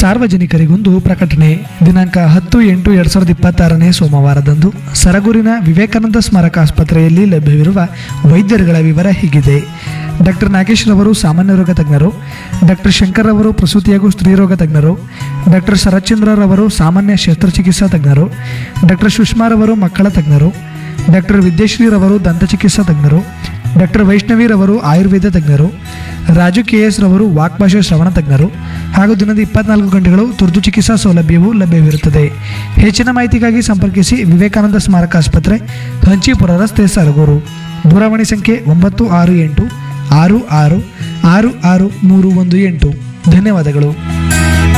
ಸಾರ್ವಜನಿಕರಿಗೊಂದು ಪ್ರಕಟಣೆ ದಿನಾಂಕ ಹತ್ತು ಎಂಟು ಎರಡ್ ಸಾವಿರದ ಇಪ್ಪತ್ತಾರನೇ ಸೋಮವಾರದಂದು ಸರಗೂರಿನ ವಿವೇಕಾನಂದ ಸ್ಮಾರಕ ಆಸ್ಪತ್ರೆಯಲ್ಲಿ ಲಭ್ಯವಿರುವ ವೈದ್ಯರುಗಳ ವಿವರ ಹೀಗಿದೆ ಡಾಕ್ಟರ್ ನಾಗೇಶ್ ರವರು ಸಾಮಾನ್ಯ ರೋಗ ತಜ್ಞರು ಡಾಕ್ಟರ್ ಶಂಕರ್ ರವರು ಪ್ರಸೂತಿ ಹಾಗೂ ಸ್ತ್ರೀರೋಗ ತಜ್ಞರು ಡಾಕ್ಟರ್ ಶರತ್ಚಂದ್ರ ರವರು ಸಾಮಾನ್ಯ ಶಸ್ತ್ರಚಿಕಿತ್ಸಾ ತಜ್ಞರು ಡಾಕ್ಟರ್ ಸುಷ್ಮಾ ರವರು ಮಕ್ಕಳ ತಜ್ಞರು ಡಾಕ್ಟರ್ ವಿದ್ಯಶ್ರೀ ರವರು ದಂತಚಿಕಿತ್ಸಾ ತಜ್ಞರು ಡಾಕ್ಟರ್ ವೈಷ್ಣವಿ ರವರು ಆಯುರ್ವೇದ ತಜ್ಞರು ರಾಜು ಕೆ ಎಸ್ ರವರು ವಾಕ್ಭಾಷೆ ಶ್ರವಣ ತಜ್ಞರು ಹಾಗೂ ದಿನದ ಇಪ್ಪತ್ನಾಲ್ಕು ಗಂಟೆಗಳು ತುರ್ತು ಚಿಕಿತ್ಸಾ ಸೌಲಭ್ಯವೂ ಲಭ್ಯವಿರುತ್ತದೆ ಹೆಚ್ಚಿನ ಮಾಹಿತಿಗಾಗಿ ಸಂಪರ್ಕಿಸಿ ವಿವೇಕಾನಂದ ಸ್ಮಾರಕ ಆಸ್ಪತ್ರೆ ಹಂಚಿಪುರ ರಸ್ತೆ ಸರಗೂರು ದೂರವಾಣಿ ಸಂಖ್ಯೆ ಒಂಬತ್ತು ಆರು ಎಂಟು ಆರು ಆರು ಆರು ಆರು ಮೂರು ಒಂದು ಎಂಟು ಧನ್ಯವಾದಗಳು